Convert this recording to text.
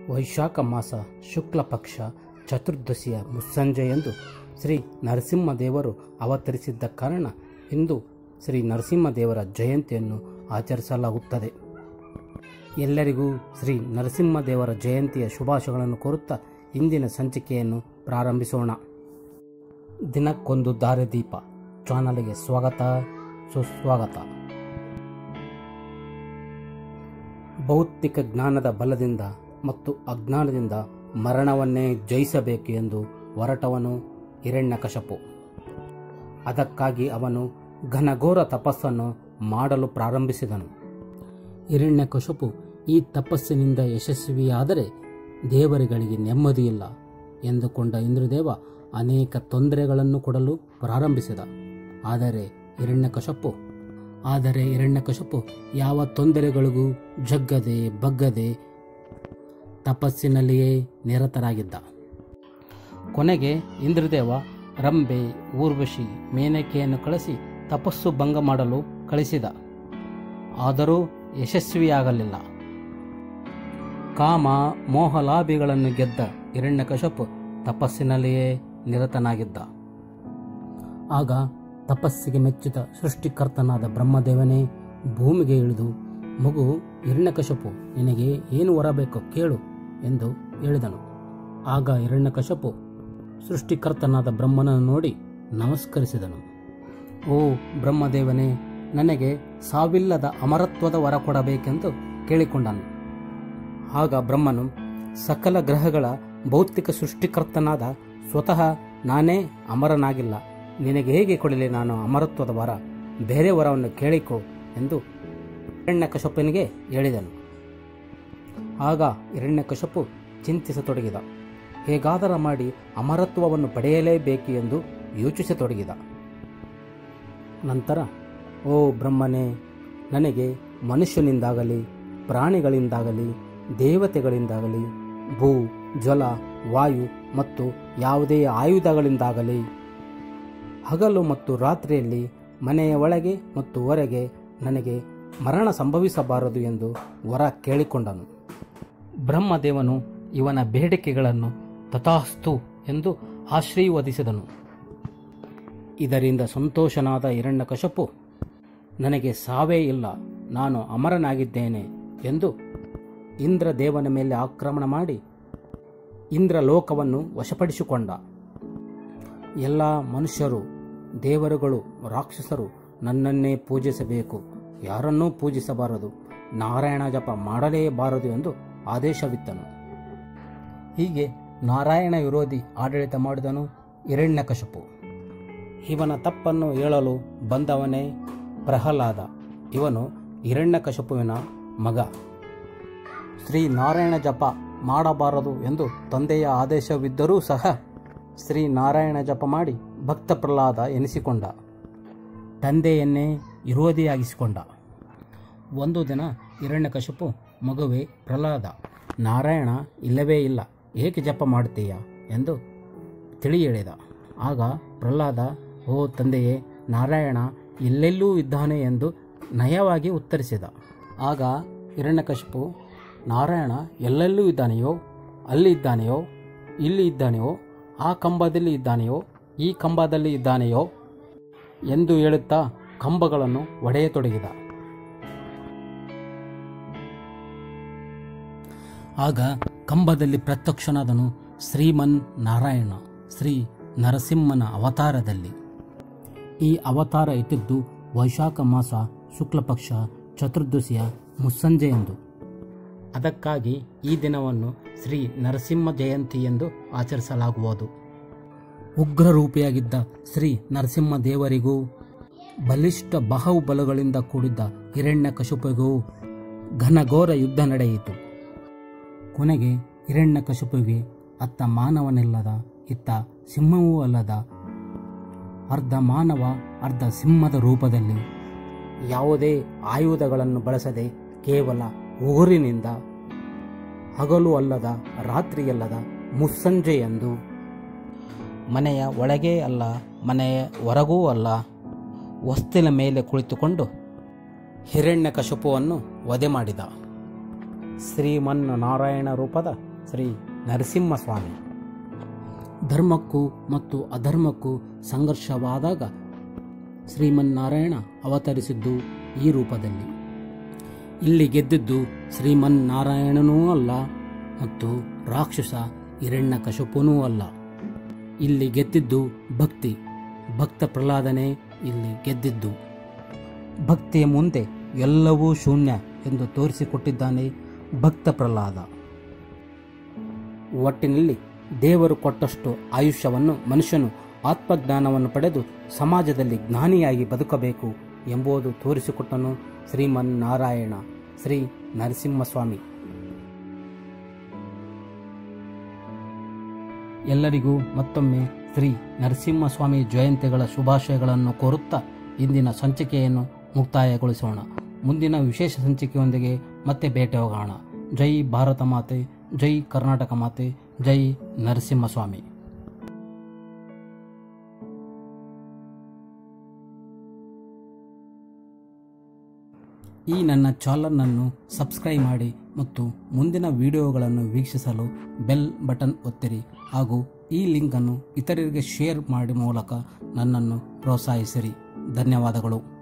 ವೈಶಾಖ ಮಾಸ ಶುಕ್ಲ ಪಕ್ಷ ಚತುರ್ದಶಿಯ ಮುಸ್ಸಂಜೆಯಂದು ಶ್ರೀ ನರಸಿಂಹದೇವರು ಅವತರಿಸಿದ್ದ ಕಾರಣ ಇಂದು ಶ್ರೀ ನರಸಿಂಹದೇವರ ಜಯಂತಿಯನ್ನು ಆಚರಿಸಲಾಗುತ್ತದೆ ಎಲ್ಲರಿಗೂ ಶ್ರೀ ನರಸಿಂಹದೇವರ ಜಯಂತಿಯ ಶುಭಾಶಯಗಳನ್ನು ಕೋರುತ್ತಾ ಇಂದಿನ ಸಂಚಿಕೆಯನ್ನು ಪ್ರಾರಂಭಿಸೋಣ ದಿನಕ್ಕೊಂದು ದಾರಿದೀಪ ಚಾನಲ್ಗೆ ಸ್ವಾಗತ ಸುಸ್ವಾಗತ ಭೌತಿಕ ಜ್ಞಾನದ ಬಲದಿಂದ ಮತ್ತು ಅಜ್ಞಾನದಿಂದ ಮರಣವನ್ನೇ ಜಯಿಸಬೇಕು ಎಂದು ಹೊರಟವನು ಹಿರಣ್ಯಕಶಪು ಅದಕ್ಕಾಗಿ ಅವನು ಘನಘೋರ ತಪಸ್ಸನ್ನು ಮಾಡಲು ಪ್ರಾರಂಭಿಸಿದನು ಹಿರಣ್ಯಕಶಪು ಈ ತಪಸ್ಸಿನಿಂದ ಯಶಸ್ವಿಯಾದರೆ ದೇವರುಗಳಿಗೆ ನೆಮ್ಮದಿಯಿಲ್ಲ ಎಂದುಕೊಂಡ ಇಂದ್ರದೇವ ಅನೇಕ ತೊಂದರೆಗಳನ್ನು ಕೊಡಲು ಪ್ರಾರಂಭಿಸಿದ ಆದರೆ ಹಿರಣ್ಯಕಶಪು ಆದರೆ ಹಿರಣ್ಯಕಶಪು ಯಾವ ತೊಂದರೆಗಳಿಗೂ ಜಗ್ಗದೆ ಬಗ್ಗದೆ ತಪಸ್ಸಿನಲ್ಲಿಯೇ ನಿರತರಾಗಿದ್ದ ಕೊನೆಗೆ ಇಂದ್ರದೇವ ರಂಬೆ ಊರ್ವಶಿ ಮೇನಕೆಯನ್ನು ಕಳಿಸಿ ತಪಸ್ಸು ಭಂಗ ಮಾಡಲು ಕಳಿಸಿದ ಆದರೂ ಯಶಸ್ವಿಯಾಗಲಿಲ್ಲ ಕಾಮ ಮೋಹಲಾಭಿಗಳನ್ನು ಗೆದ್ದ ಹಿರಣ್ಯಕಶಪು ತಪಸ್ಸಿನಲ್ಲಿಯೇ ನಿರತನಾಗಿದ್ದ ಆಗ ತಪಸ್ಸಿಗೆ ಮೆಚ್ಚಿದ ಸೃಷ್ಟಿಕರ್ತನಾದ ಬ್ರಹ್ಮದೇವನೇ ಭೂಮಿಗೆ ಇಳಿದು ಮಗು ಹಿರಣ್ಯಕಶಪು ನಿನಗೆ ಏನು ಹೊರಬೇಕೋ ಕೇಳು ಎಂದು ಹೇಳಿದನು ಆಗ ಹಿರಣ್ಯಕಶಪು ಸೃಷ್ಟಿಕರ್ತನಾದ ಬ್ರಹ್ಮನನ್ನು ನೋಡಿ ನಮಸ್ಕರಿಸಿದನು ಓ ಬ್ರಹ್ಮದೇವನೇ ನನಗೆ ಸಾವಿಲ್ಲದ ಅಮರತ್ವದ ವರ ಕೊಡಬೇಕೆಂದು ಕೇಳಿಕೊಂಡನು ಆಗ ಬ್ರಹ್ಮನು ಸಕಲ ಗ್ರಹಗಳ ಭೌತಿಕ ಸೃಷ್ಟಿಕರ್ತನಾದ ಸ್ವತಃ ನಾನೇ ಅಮರನಾಗಿಲ್ಲ ನಿನಗೆ ಹೇಗೆ ಕೊಡಲಿ ನಾನು ಅಮರತ್ವದ ವರ ಬೇರೆ ವರವನ್ನು ಕೇಳಿಕೊ ಎಂದು ಹಿರಣ್ಯಕಶಪನಿಗೆ ಹೇಳಿದನು ಆಗ ಹಿರಣ್ಯಕಶಪು ಚಿಂತಿಸತೊಡಗಿದ ಹೇಗಾದರ ಮಾಡಿ ಅಮರತ್ವವನ್ನು ಪಡೆಯಲೇಬೇಕು ಎಂದು ಯೋಚಿಸತೊಡಗಿದ ನಂತರ ಓ ಬ್ರಹ್ಮನೇ ನನಗೆ ಮನುಷ್ಯನಿಂದಾಗಲಿ ಪ್ರಾಣಿಗಳಿಂದಾಗಲಿ ದೇವತೆಗಳಿಂದಾಗಲಿ ಭೂ ಜಲ ವಾಯು ಮತ್ತು ಯಾವುದೇ ಆಯುಧಗಳಿಂದಾಗಲಿ ಹಗಲು ಮತ್ತು ರಾತ್ರಿಯಲ್ಲಿ ಮನೆಯ ಒಳಗೆ ಮತ್ತು ಹೊರಗೆ ನನಗೆ ಮರಣ ಸಂಭವಿಸಬಾರದು ಎಂದು ವರ ಕೇಳಿಕೊಂಡನು ಬ್ರಹ್ಮದೇವನು ಇವನ ಬೇಡಿಕೆಗಳನ್ನು ತಥಾಸ್ತು ಎಂದು ಆಶೀರ್ವದಿಸಿದನು ಇದರಿಂದ ಸಂತೋಷನಾದ ಹಿರಣ್ಯಕಶಪು ನನಗೆ ಸಾವೇ ಇಲ್ಲ ನಾನು ಅಮರನಾಗಿದ್ದೇನೆ ಎಂದು ಇಂದ್ರ ದೇವನ ಮೇಲೆ ಆಕ್ರಮಣ ಮಾಡಿ ಇಂದ್ರ ಲೋಕವನ್ನು ವಶಪಡಿಸಿಕೊಂಡ ಎಲ್ಲ ಮನುಷ್ಯರು ದೇವರುಗಳು ರಾಕ್ಷಸರು ನನ್ನನ್ನೇ ಪೂಜಿಸಬೇಕು ಯಾರನ್ನೂ ಪೂಜಿಸಬಾರದು ನಾರಾಯಣ ಜಪ ಮಾಡಲೇಬಾರದು ಎಂದು ಆದೇಶವಿತ್ತನು ಹೀಗೆ ನಾರಾಯಣ ವಿರೋಧಿ ಆಡಳಿತ ಮಾಡಿದನು ಹಿರಣ್ಯಕಶಪು ಇವನ ತಪ್ಪನ್ನು ಹೇಳಲು ಬಂದವನೇ ಪ್ರಹ್ಲಾದ ಇವನು ಹಿರಣ್ಯಕಶಪುವಿನ ಮಗ ಶ್ರೀ ನಾರಾಯಣ ಜಪ ಮಾಡಬಾರದು ಎಂದು ತಂದೆಯ ಆದೇಶವಿದ್ದರೂ ಸಹ ಶ್ರೀ ನಾರಾಯಣ ಜಪ ಮಾಡಿ ಭಕ್ತ ಪ್ರಹ್ಲಾದ ಎನಿಸಿಕೊಂಡ ತಂದೆಯನ್ನೇ ವಿರೋಧಿಯಾಗಿಸಿಕೊಂಡ ಒಂದು ದಿನ ಹಿರಣ್ಯಕಶಪು ಮಗುವೆ ಪ್ರಹ್ಲಾದ ನಾರಾಯಣ ಇಲ್ಲವೇ ಇಲ್ಲ ಏಕೆ ಜಪ ಮಾಡ್ತೀಯ ಎಂದು ತಿಳಿ ಹೇಳಿದ ಆಗ ಪ್ರಹ್ಲಾದ ಓ ತಂದೆಯೇ ನಾರಾಯಣ ಎಲ್ಲೆಲ್ಲೂ ಇದ್ದಾನೆ ಎಂದು ನಯವಾಗಿ ಉತ್ತರಿಸಿದ ಆಗ ಹಿರಣ್ಯಕಶಿಪು ನಾರಾಯಣ ಎಲ್ಲೆಲ್ಲೂ ಇದ್ದಾನೆಯೋ ಅಲ್ಲಿ ಇದ್ದಾನೆಯೋ ಇಲ್ಲಿ ಇದ್ದಾನೆಯೋ ಆ ಕಂಬದಲ್ಲಿ ಇದ್ದಾನೆಯೋ ಈ ಕಂಬದಲ್ಲಿ ಇದ್ದಾನೆಯೋ ಎಂದು ಹೇಳುತ್ತಾ ಕಂಬಗಳನ್ನು ಒಡೆಯತೊಡಗಿದ ಆಗ ಕಂಬದಲ್ಲಿ ಪ್ರತ್ಯಕ್ಷನಾದನು ಶ್ರೀಮನ್ ನಾರಾಯಣ ಶ್ರೀ ನರಸಿಂಹನ ಅವತಾರದಲ್ಲಿ ಈ ಅವತಾರ ಇಟ್ಟಿದ್ದು ವೈಶಾಖ ಮಾಸ ಶುಕ್ಲಪಕ್ಷ ಚತುರ್ದಶಿಯ ಮುಸ್ಸಂಜೆಯಂದು ಅದಕ್ಕಾಗಿ ಈ ದಿನವನ್ನು ಶ್ರೀ ನರಸಿಂಹ ಜಯಂತಿ ಎಂದು ಆಚರಿಸಲಾಗುವುದು ಉಗ್ರರೂಪಿಯಾಗಿದ್ದ ಶ್ರೀ ನರಸಿಂಹ ದೇವರಿಗೂ ಬಲಿಷ್ಠ ಬಾಹುಬಲಗಳಿಂದ ಕೂಡಿದ್ದ ಹಿರಣ್ಯ ಕಶುಪಿಗೂ ಘನಘೋರ ಯುದ್ಧ ನಡೆಯಿತು ಕೊನೆಗೆ ಹಿರಣ್ಯ ಕಶುಪಿಗೆ ಅತ್ತ ಮಾನವನಿಲ್ಲದ ಇತ್ತ ಸಿಂಹವೂ ಅಲ್ಲದ ಅರ್ಧ ಮಾನವ ಅರ್ಧ ಸಿಂಹದ ರೂಪದಲ್ಲಿ ಯಾವುದೇ ಆಯುಧಗಳನ್ನು ಬಳಸದೆ ಕೇವಲ ಊರಿನಿಂದ ಹಗಲು ಅಲ್ಲದ ರಾತ್ರಿಯಲ್ಲದ ಮುಸ್ಸಂಜೆಯಂದು ಮನೆಯ ಒಳಗೇ ಅಲ್ಲ ಮನೆಯ ಹೊರಗೂ ಅಲ್ಲ ಹೊಸ್ತಿಲ ಮೇಲೆ ಕುಳಿತುಕೊಂಡು ಹಿರಣ್ಯಕಶಪುವನ್ನು ವಧೆ ಮಾಡಿದ ಶ್ರೀಮನ್ ನಾರಾಯಣ ರೂಪದ ಶ್ರೀ ನರಸಿಂಹಸ್ವಾಮಿ ಧರ್ಮಕ್ಕೂ ಮತ್ತು ಅಧರ್ಮಕ್ಕೂ ಸಂಘರ್ಷವಾದಾಗ ಶ್ರೀಮನ್ನಾರಾಯಣ ಅವತರಿಸಿದ್ದು ಈ ರೂಪದಲ್ಲಿ ಇಲ್ಲಿ ಗೆದ್ದಿದ್ದು ಶ್ರೀಮನ್ನಾರಾಯಣನೂ ಅಲ್ಲ ಮತ್ತು ರಾಕ್ಷಸ ಹಿರಣ್ಯಕಶಪನೂ ಅಲ್ಲ ಇಲ್ಲಿ ಗೆದ್ದಿದ್ದು ಭಕ್ತಿ ಭಕ್ತ ಪ್ರಹ್ಲಾದನೇ ಇಲ್ಲಿ ಗೆದ್ದಿದ್ದು ಭಕ್ತಿಯ ಮುಂದೆ ಎಲ್ಲವೂ ಶೂನ್ಯ ಎಂದು ತೋರಿಸಿಕೊಟ್ಟಿದ್ದಾನೆ ಭಕ್ತ ಪ್ರಹ್ಲಾದ ಒಟ್ಟಿನಲ್ಲಿ ದೇವರು ಕೊಟ್ಟಷ್ಟು ಆಯುಷ್ಯವನ್ನು ಮನುಷ್ಯನು ಆತ್ಮಜ್ಞಾನವನ್ನು ಪಡೆದು ಸಮಾಜದಲ್ಲಿ ಜ್ಞಾನಿಯಾಗಿ ಬದುಕಬೇಕು ಎಂಬುದು ತೋರಿಸಿಕೊಟ್ಟನು ಶ್ರೀಮನ್ನಾರಾಯಣ ಶ್ರೀ ನರಸಿಂಹಸ್ವಾಮಿ ಎಲ್ಲರಿಗೂ ಮತ್ತೊಮ್ಮೆ ಶ್ರೀ ನರಸಿಂಹಸ್ವಾಮಿ ಜಯಂತಿಗಳ ಶುಭಾಶಯಗಳನ್ನು ಕೋರುತ್ತಾ ಇಂದಿನ ಸಂಚಿಕೆಯನ್ನು ಮುಕ್ತಾಯಗೊಳಿಸೋಣ ಮುಂದಿನ ವಿಶೇಷ ಸಂಚಿಕೆಯೊಂದಿಗೆ ಮತ್ತೆ ಭೇಟಿ ಹೋಗೋಣ ಜೈ ಭಾರತ ಮಾತೆ ಜೈ ಕರ್ನಾಟಕ ಮಾತೆ ಜೈ ನರಸಿಂಹಸ್ವಾಮಿ ಈ ನನ್ನ ಚಾನಲನ್ನು ಸಬ್ಸ್ಕ್ರೈಬ್ ಮಾಡಿ ಮತ್ತು ಮುಂದಿನ ವಿಡಿಯೋಗಳನ್ನು ವೀಕ್ಷಿಸಲು ಬೆಲ್ ಬಟನ್ ಒತ್ತಿರಿ ಹಾಗೂ ಈ ಲಿಂಕನ್ನು ಇತರರಿಗೆ ಶೇರ್ ಮಾಡಿ ಮೂಲಕ ನನ್ನನ್ನು ಪ್ರೋತ್ಸಾಹಿಸಿರಿ ಧನ್ಯವಾದಗಳು